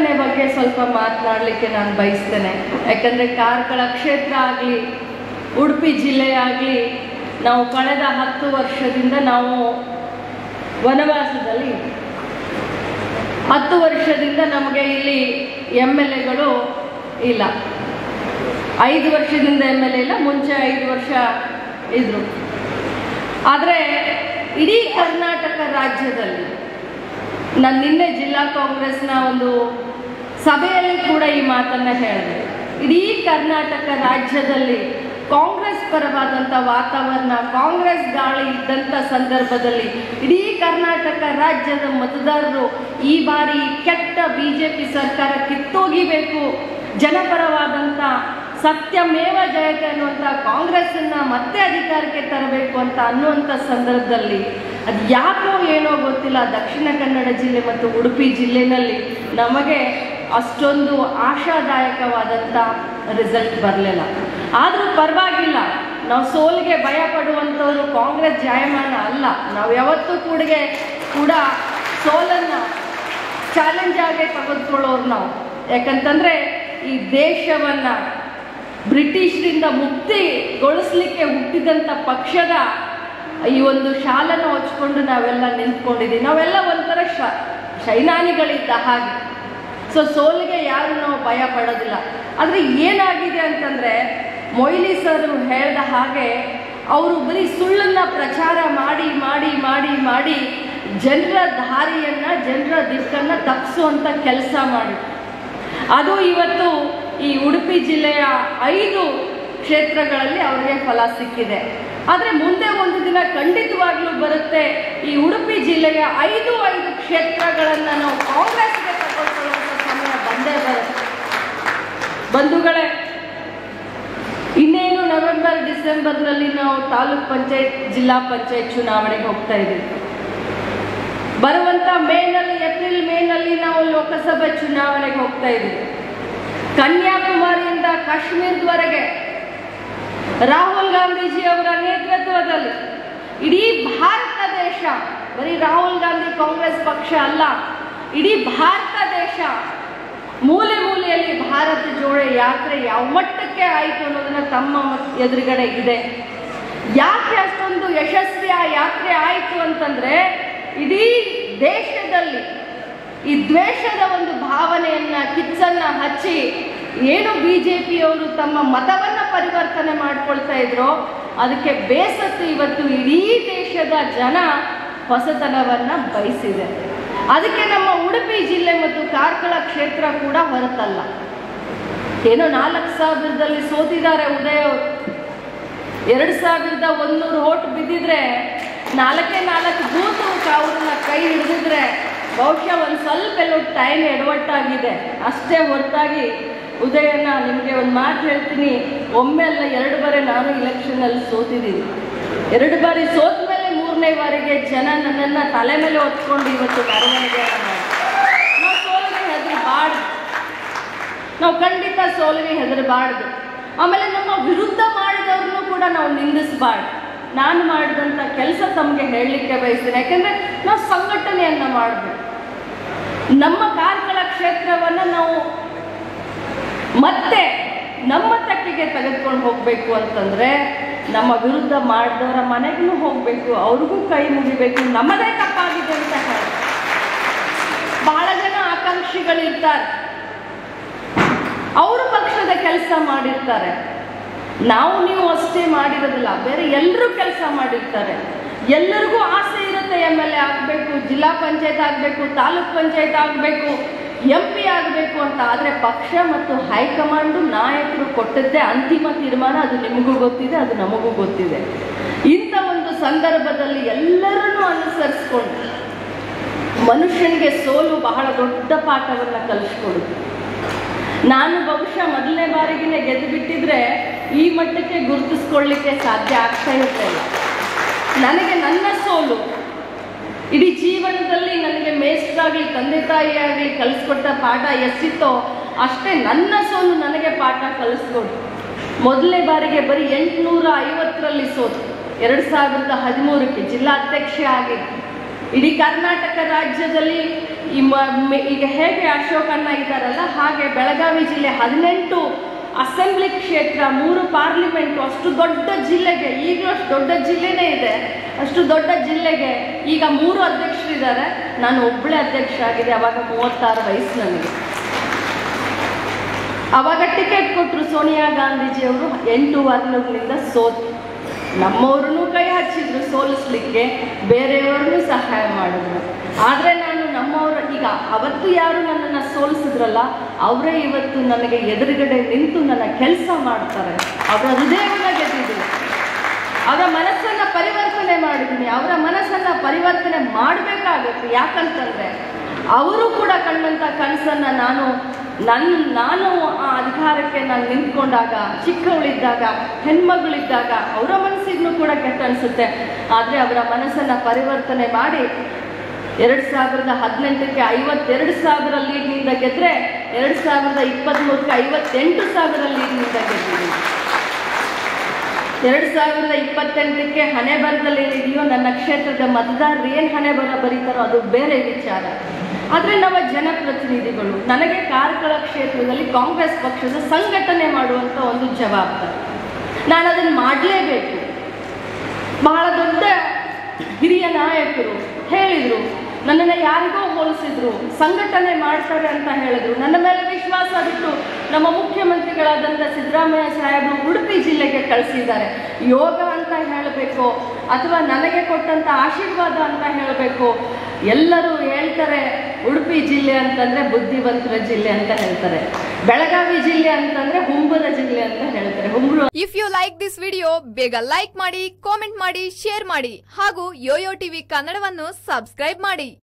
ಸಂಘಟನೆ ಬಗ್ಗೆ ಸ್ವಲ್ಪ ಮಾತನಾಡಲಿಕ್ಕೆ ನಾನು ಬಯಸ್ತೇನೆ ಯಾಕಂದರೆ ಕಾರ್ಕಳ ಕ್ಷೇತ್ರ ಆಗಲಿ ಉಡುಪಿ ಜಿಲ್ಲೆ ಆಗಲಿ ನಾವು ಕಳೆದ ಹತ್ತು ವರ್ಷದಿಂದ ನಾವು ವನವಾಸದಲ್ಲಿ ಇದ್ದೀವಿ. ಹತ್ತು ವರ್ಷದಿಂದ ನಮಗೆ ಇಲ್ಲಿ ಎಮ್ ಎಲ್ ಎಗಳು ಇಲ್ಲ ಐದು ವರ್ಷದಿಂದ ಎಮ್ ಎಲ್ ಎ ಇಲ್ಲ ಮುಂಚೆ ಐದು ವರ್ಷ ಇದ್ರು ಆದರೆ ಇಡೀ ಕರ್ನಾಟಕ ರಾಜ್ಯದಲ್ಲಿ ನಾನು ನಿನ್ನೆ ಜಿಲ್ಲಾ ಕಾಂಗ್ರೆಸ್ನ ಒಂದು ಸಭೆಯಲ್ಲಿ ಕೂಡ ಈ ಮಾತನ್ನ ಹೇಳಿದೆ ಇಡೀ ಕರ್ನಾಟಕ ರಾಜ್ಯದಲ್ಲಿ ಕಾಂಗ್ರೆಸ್ ಪರವಾದಂಥ ವಾತಾವರಣ ಕಾಂಗ್ರೆಸ್ ಗಾಳಿ ಇದ್ದಂಥ ಸಂದರ್ಭದಲ್ಲಿ ಇಡೀ ಕರ್ನಾಟಕ ರಾಜ್ಯದ ಮತದಾರರು ಈ ಬಾರಿ ಕೆಟ್ಟ ಬಿ ಜೆ ಪಿ ಸರ್ಕಾರ ಕಿತ್ತೋಗಿಬೇಕು ಜನಪರವಾದಂಥ ಸತ್ಯಮೇವ ಜಯತೆ ಅನ್ನುವಂಥ ಕಾಂಗ್ರೆಸ್ಸನ್ನು ಮತ್ತೆ ಅಧಿಕಾರಕ್ಕೆ ತರಬೇಕು ಅಂತ ಅನ್ನುವಂಥ ಸಂದರ್ಭದಲ್ಲಿ ಅದು ಯಾಕೋ ಏನೋ ಗೊತ್ತಿಲ್ಲ ದಕ್ಷಿಣ ಕನ್ನಡ ಜಿಲ್ಲೆ ಮತ್ತು ಉಡುಪಿ ಜಿಲ್ಲೆನಲ್ಲಿ ನಮಗೆ ಅಷ್ಟೊಂದು ಆಶಾದಾಯಕವಾದಂಥ ರಿಸಲ್ಟ್ ಬರಲಿಲ್ಲ ಆದರೂ ಪರವಾಗಿಲ್ಲ ನಾವು ಸೋಲಿಗೆ ಭಯ ಪಡುವಂಥವ್ರು ಕಾಂಗ್ರೆಸ್ ಜಾಯಮಾನ ಅಲ್ಲ ನಾವು ಯಾವತ್ತೂ ಕೂಡಗೆ ಕೂಡ ಸೋಲನ್ನು ಚಾಲೆಂಜ್ ಆಗೇ ತೆಗೆದುಕೊಳ್ಳೋರು ನಾವು ಯಾಕಂತಂದರೆ ಈ ದೇಶವನ್ನು ಬ್ರಿಟಿಷರಿಂದ ಮುಕ್ತಿಗೊಳಿಸ್ಲಿಕ್ಕೆ ಹುಟ್ಟಿದಂಥ ಪಕ್ಷದ ಈ ಒಂದು ಶಾಲನ ಹೊಚ್ಕೊಂಡು ನಾವೆಲ್ಲ ನಿಂತ್ಕೊಂಡಿದ್ದೀವಿ ನಾವೆಲ್ಲ ಒಂಥರ ಶ ಶೈನಾನಿಗಳಿದ್ದ ಹಾಗೆ ಸೊ ಸೋಲಿಗೆ ಯಾರು ನಾವು ಭಯ ಪಡೋದಿಲ್ಲ ಆದರೆ ಏನಾಗಿದೆ ಅಂತಂದರೆ ಮೊಯ್ಲಿ ಸರ್ ಹೇಳ್ದ ಹಾಗೆ ಅವರು ಬರೀ ಸುಳ್ಳನ್ನು ಪ್ರಚಾರ ಮಾಡಿ ಮಾಡಿ ಮಾಡಿ ಮಾಡಿ ಜನರ ದಾರಿಯನ್ನು ಜನರ ದಿಕ್ಕನ್ನು ತಪ್ಪಿಸುವಂಥ ಕೆಲಸ ಮಾಡಿ ಅದು ಇವತ್ತು ಈ ಉಡುಪಿ ಜಿಲ್ಲೆಯ ಐದು ಕ್ಷೇತ್ರಗಳಲ್ಲಿ ಅವರಿಗೆ ಫಲ ಸಿಕ್ಕಿದೆ ಆದರೆ ಮುಂದೆ ಒಂದು ದಿನ ಖಂಡಿತವಾಗ್ಲೂ ಬರುತ್ತೆ ಈ ಉಡುಪಿ ಜಿಲ್ಲೆಯ ಐದು ಐದು ಕ್ಷೇತ್ರಗಳನ್ನು ನಾವು ಕಾಂಗ್ರೆಸ್ಗೆ ತಗೊಳ್ಕೊಳ್ಳುವಂಥ ಸಮಯ ಬಂದೇ ಬರುತ್ತೆ ಬಂಧುಗಳೇ ಇನ್ನೇನು ನವೆಂಬರ್ ಡಿಸೆಂಬರ್ನಲ್ಲಿ ನಾವು ತಾಲೂಕ್ ಪಂಚಾಯತ್ ಜಿಲ್ಲಾ ಪಂಚಾಯತ್ ಚುನಾವಣೆಗೆ ಹೋಗ್ತಾ ಇದ್ದೀವಿ ಬರುವಂತ ಮೇನಲ್ಲಿ ಏಪ್ರಿಲ್ ಮೇನಲ್ಲಿ ನಾವು ಲೋಕಸಭೆ ಚುನಾವಣೆಗೆ ಹೋಗ್ತಾ ಇದ್ದೀವಿ ಕನ್ಯಾಕುಮಾರಿಯಿಂದ ಕಾಶ್ಮೀರದವರೆಗೆ ರಾಹುಲ್ ಗಾಂಧೀಜಿ ಅವರ ನೇತೃತ್ವದಲ್ಲಿ ಇಡೀ ಭಾರತ ದೇಶ ಬರೀ ರಾಹುಲ್ ಗಾಂಧಿ ಕಾಂಗ್ರೆಸ್ ಪಕ್ಷ ಅಲ್ಲ ಇಡೀ ಭಾರತ ದೇಶ ಮೂಲೆ ಮೂಲೆಯಲ್ಲಿ ಭಾರತ ಜೋಡ ಯಾತ್ರೆ ಯಾವ ಮಟ್ಟಕ್ಕೆ ಆಯಿತು ಅನ್ನೋದನ್ನ ತಮ್ಮ ಎದುರುಗಡೆ ಇದೆ ಯಾಕೆ ಅಷ್ಟೊಂದು ಯಶಸ್ವಿ ಆ ಯಾತ್ರೆ ಆಯಿತು ಅಂತಂದ್ರೆ ಇಡೀ ದೇಶದಲ್ಲಿ ಈ ದ್ವೇಷದ ಒಂದು ಭಾವನೆಯನ್ನ ಕಿಚ್ಚನ್ನ ಹಚ್ಚಿ ಏನು ಬಿ ಜೆ ಪಿಯವರು ತಮ್ಮ ಮತವನ್ನ ಪರಿವರ್ತನೆ ಮಾಡ್ಕೊಳ್ತಾ ಇದ್ರೋ ಅದಕ್ಕೆ ಬೇಸತ್ತು ಇವತ್ತು ಇಡೀ ದೇಶದ ಜನ ಹೊಸತನವನ್ನ ಬಯಸಿದೆ ಅದಕ್ಕೆ ನಮ್ಮ ಉಡುಪಿ ಜಿಲ್ಲೆ ಮತ್ತು ಕಾರ್ಕಳ ಕ್ಷೇತ್ರ ಕೂಡ ಹೊರತಲ್ಲ ಏನೋ ನಾಲ್ಕು ಸಾವಿರದಲ್ಲಿ ಸೋತಿದ್ದಾರೆ ಉದಯ ಅವರು ಎರಡು ಸಾವಿರದ ಒಂದೂರು ಓಟ್ ಬಿದ್ದಿದ್ರೆ ನಾಲ್ಕೇ ನಾಲ್ಕು ಬೂತು ಅವ್ರನ್ನ ಕೈ ಹಿಡಿದಿದ್ರೆ ಬಹುಶಃ ಒಂದು ಸ್ವಲ್ಪ ಎಲ್ಲೋ ಟೈಮ್ ಎಡವಟ್ಟಾಗಿದೆ ಅಷ್ಟೇ ಹೊರತಾಗಿ ಉದಯನ ನಿಮಗೆ ಒಂದು ಮಾತು ಹೇಳ್ತೀನಿ ಒಮ್ಮೆ ಅಲ್ಲ ಎರಡು ಬಾರಿ ನಾನು ಇಲೆಕ್ಷನಲ್ಲಿ ಸೋತಿದ್ದೀನಿ ಎರಡು ಬಾರಿ ಸೋತ ಮೇಲೆ ಮೂರನೇ ಬಾರಿಗೆ ಜನ ನನ್ನನ್ನು ತಲೆ ಮೇಲೆ ಹೊತ್ಕೊಂಡು ಇವತ್ತು ಮೆರವಣಿಗೆಯನ್ನು ಮಾಡಿ ನಾವು ಸೋಲಿಗೆ ಹೆದರಬಾರ್ದು ನಾವು ಖಂಡಿತ ಸೋಲಿಗೆ ಹೆದರಬಾರ್ದು ಆಮೇಲೆ ನಮ್ಮ ವಿರುದ್ಧ ಮಾಡಿದವ್ರನ್ನೂ ಕೂಡ ನಾವು ನಿಂದಿಸಬಾರ್ದು ನಾನು ಮಾಡಿದಂಥ ಕೆಲಸ ತಮಗೆ ಹೇಳಲಿಕ್ಕೆ ಬಯಸ್ತೀನಿ ಯಾಕೆಂದರೆ ನಾವು ಸಂಘಟನೆಯನ್ನು ಮಾಡಬೇಕು ನಮ್ಮ ಕಾರ್ಕಳ ಕ್ಷೇತ್ರವನ್ನು ನಾವು ಮತ್ತೆ ನಮ್ಮ ತಕ್ಕಿಗೆ ತೆಗೆದುಕೊಂಡು ಹೋಗಬೇಕು ಅಂತಂದರೆ ನಮ್ಮ ವಿರುದ್ಧ ಮಾಡಿದವರ ಮನೆಗೂ ಹೋಗಬೇಕು ಅವ್ರಿಗೂ ಕೈ ಮುಗಿಬೇಕು ನಮ್ಮದೇ ತಪ್ಪಾಗಿದೆ ಅಂತ ಹೇಳಿ ಬಹಳ ಜನ ಆಕಾಂಕ್ಷಿಗಳಿರ್ತಾರೆ ಅವರು ಪಕ್ಷದ ಕೆಲಸ ಮಾಡಿರ್ತಾರೆ ನಾವು ನೀವು ಅಷ್ಟೇ ಮಾಡಿರೋದಿಲ್ಲ ಬೇರೆ ಎಲ್ಲರೂ ಕೆಲಸ ಮಾಡಿರ್ತಾರೆ ಎಲ್ಲರಿಗೂ ಆಸೆ ಇರುತ್ತೆ ಎಮ್ ಎಲ್ ಎ ಆಗಬೇಕು ಜಿಲ್ಲಾ ಪಂಚಾಯತ್ ಆಗಬೇಕು ತಾಲೂಕ್ ಪಂಚಾಯತ್ ಆಗಬೇಕು ಎಂ ಪಿ ಆಗಬೇಕು ಅಂತ ಆದರೆ ಪಕ್ಷ ಮತ್ತು ಹೈಕಮಾಂಡು ನಾಯಕರು ಕೊಟ್ಟದ್ದೇ ಅಂತಿಮ ತೀರ್ಮಾನ ಅದು ನಿಮಗೂ ಗೊತ್ತಿದೆ ಅದು ನಮಗೂ ಗೊತ್ತಿದೆ ಇಂಥ ಒಂದು ಸಂದರ್ಭದಲ್ಲಿ ಎಲ್ಲರನ್ನೂ ಅನುಸರಿಸ್ಕೊಂಡು ಮನುಷ್ಯನಿಗೆ ಸೋಲು ಬಹಳ ದೊಡ್ಡ ಪಾಠವನ್ನು ಕಲಿಸ್ಕೊಡುತ್ತೆ ನಾನು ಬಹುಶಃ ಮೊದಲನೇ ಬಾರಿಗಿನೇ ಗೆದ್ದು ಬಿಟ್ಟಿದ್ರೆ ಈ ಮಟ್ಟಕ್ಕೆ ಗುರುತಿಸ್ಕೊಳ್ಳಿಕ್ಕೆ ಸಾಧ್ಯ ಆಗ್ತಾ ಇರಲಿಲ್ಲ ನನಗೆ ನನ್ನ ಸೋಲು ಇಡೀ ಜೀವನದಲ್ಲಿ ನನಗೆ ಮೇಷ್ಟ್ರಾಗಲಿ ತಂದೆ ತಾಯಿ ಆಗಲಿ ಕಲಿಸ್ಕೊಟ್ಟ ಪಾಠ ಎಷ್ಟಿತ್ತೋ ಅಷ್ಟೇ ನನ್ನ ಸೋಲು ನನಗೆ ಪಾಠ ಕಲಿಸ್ಕೊಡು ಮೊದಲನೇ ಬಾರಿಗೆ ಬರೀ ಎಂಟುನೂರ ಐವತ್ತರಲ್ಲಿ ಸೋತು ಎರಡು ಸಾವಿರದ ಹದಿಮೂರಕ್ಕೆ ಜಿಲ್ಲಾಧ್ಯಕ್ಷೆ ಆಗಿ ಇಡೀ ಕರ್ನಾಟಕ ರಾಜ್ಯದಲ್ಲಿ ಈ ಮ- ಮ- ಈಗ ಹೇಗೆ ಅಶೋಕಣ್ಣ ಇದ್ದಾರಲ್ಲ ಹಾಗೆ ಬೆಳಗಾವಿ ಜಿಲ್ಲೆ ಹದಿನೆಂಟು ಅಸೆಂಬ್ಲಿ ಕ್ಷೇತ್ರ ಮೂರು ಪಾರ್ಲಿಮೆಂಟು ಅಷ್ಟು ದೊಡ್ಡ ಜಿಲ್ಲೆಗೆ ಈಗಲೂ ಅಷ್ಟು ದೊಡ್ಡ ಜಿಲ್ಲೆನೇ ಇದೆ ಅಷ್ಟು ದೊಡ್ಡ ಜಿಲ್ಲೆಗೆ ಈಗ ಮೂರು ಅಧ್ಯಕ್ಷರಿದ್ದಾರೆ ನಾನು ಒಬ್ಬಳೇ ಅಧ್ಯಕ್ಷ ಆಗಿದೆ ಅವಾಗ ಮೂವತ್ತಾರು ವಯಸ್ಸು ನನಗೆ ಅವಾಗ ಟಿಕೆಟ್ ಕೊಟ್ಟರು ಸೋನಿಯಾ ಗಾಂಧೀಜಿಯವರು ಎಂಟು ವರ್ಣಗಳಿಂದ ಸೋತು ನಮ್ಮವ್ರನ್ನೂ ಕೈ ಹಚ್ಚಿದ್ರು ಸೋಲಿಸ್ಲಿಕ್ಕೆ ಬೇರೆಯವ್ರನ್ನೂ ಸಹಾಯ ಮಾಡಿದ್ರು ಆದರೆ ನಾನು ನಮ್ಮವ್ರ ಈಗ ಅವತ್ತು ಯಾರು ನನ್ನನ್ನು ಸೋಲಿಸಿದ್ರಲ್ಲ ಅವರೇ ಇವತ್ತು ನನಗೆ ಎದುರುಗಡೆ ನಿಂತು ನನ್ನ ಕೆಲಸ ಮಾಡ್ತಾರೆ ಅವರ ಹೃದಯವನ್ನು ಗೆದ್ದಿದ್ದೀನಿ ಅವರ ಮನಸ್ಸನ್ನ ಪರಿವರ್ತನೆ ಮಾಡಿದ್ದೀನಿ ಅವರ ಮನಸ್ಸನ್ನ ಪರಿವರ್ತನೆ ಮಾಡಬೇಕಾಗುತ್ತೆ ಯಾಕಂತಂದ್ರೆ ಅವರು ಕೂಡ ಕಂಡಂತ ಕನಸನ್ನ ನಾನು ನನ್ನ ನಾನು ಆ ಅಧಿಕಾರಕ್ಕೆ ನಾನು ನಿಂತ್ಕೊಂಡಾಗ ಚಿಕ್ಕವಳಿದ್ದಾಗ ಹೆಣ್ಮಗಳಿದ್ದಾಗ ಅವರ ಮನಸ್ಸಿಗೂ ಕೂಡ ಕೆಟ್ಟ ಅನಿಸುತ್ತೆ ಆದರೆ ಅವರ ಮನಸ್ಸನ್ನ ಪರಿವರ್ತನೆ ಮಾಡಿ ಎರಡು ಸಾವಿರದ ಹದಿನೆಂಟಕ್ಕೆ ಐವತ್ತೆರಡು ಸಾವಿರ ಲೀಡ್ನಿಂದ ಗೆದ್ರೆ ಎರಡು ಸಾವಿರದ ಇಪ್ಪತ್ತ್ಮೂರಕ್ಕೆ ಐವತ್ತೆಂಟು ಸಾವಿರ ಲೀಡ್ನಿಂದ ಗೆದ್ದಿದ್ದೀನಿ ಎರಡು ಸಾವಿರದ ಇಪ್ಪತ್ತೆಂಟಕ್ಕೆ ಹಣೆ ಬರದಲ್ಲಿ ಏನಿದೆಯೋ ನನ್ನ ಕ್ಷೇತ್ರದ ಮತದಾರರು ಏನು ಹಣೆ ಬರ ಬರೀತಾರೋ ಅದು ಬೇರೆ ವಿಚಾರ ಆದರೆ ನಮ್ಮ ಜನಪ್ರತಿನಿಧಿಗಳು ನನಗೆ ಕಾರ್ಕಳ ಕ್ಷೇತ್ರದಲ್ಲಿ ಕಾಂಗ್ರೆಸ್ ಪಕ್ಷದ ಸಂಘಟನೆ ಮಾಡುವಂಥ ಒಂದು ಜವಾಬ್ದಾರಿ ನಾನು ಅದನ್ನು ಮಾಡಲೇಬೇಕು ಬಹಳ ದೊಡ್ಡ ಹಿರಿಯ ನಾಯಕರು ಹೇಳಿದರು ನನ್ನನ್ನು ಯಾರಿಗೋ ಹೋಲಿಸಿದ್ರು ಸಂಘಟನೆ ಮಾಡ್ತಾರೆ ಅಂತ ಹೇಳಿದ್ರು ನನ್ನ ಮೇಲೆ ವಿಶ್ವಾಸ ಬಿಟ್ಟು ನಮ್ಮ ಮುಖ್ಯಮಂತ್ರಿಗಳಾದಂಥ ಸಿದ್ದರಾಮಯ್ಯ ಸಾಹೇಬರು ಉಡುಪಿ ಜಿಲ್ಲೆಗೆ ಕಳಿಸಿದ್ದಾರೆ ಯೋಗ ಅಂತ ಹೇಳಬೇಕು ಅಥವಾ ನನಗೆ ಕೊಟ್ಟಂಥ ಆಶೀರ್ವಾದ ಅಂತ ಹೇಳಬೇಕು ಎಲ್ಲರೂ ಹೇಳ್ತಾರೆ ಉಡುಪಿ ಜಿಲ್ಲೆ ಅಂತಂದರೆ ಬುದ್ಧಿವಂತರ ಜಿಲ್ಲೆ ಅಂತ ಹೇಳ್ತಾರೆ ಬೆಳಗಾವಿ ಜಿಲ್ಲೆ ಅಂತಂದರೆ ಹುಂಬರ ಜಿಲ್ಲೆ ಅಂತ ಹೇಳ್ತಾರೆ ಹುಂಬರು if you like this video ಬೇಗ ಲೈಕ್ ಮಾಡಿ ಕಾಮೆಂಟ್ ಮಾಡಿ ಶೇರ್ ಮಾಡಿ ಹಾಗೂ ಯೋಯೋ ಟಿವಿ ಕನ್ನಡವನ್ನು ಸಬ್ಸ್ಕ್ರೈಬ್ ಮಾಡಿ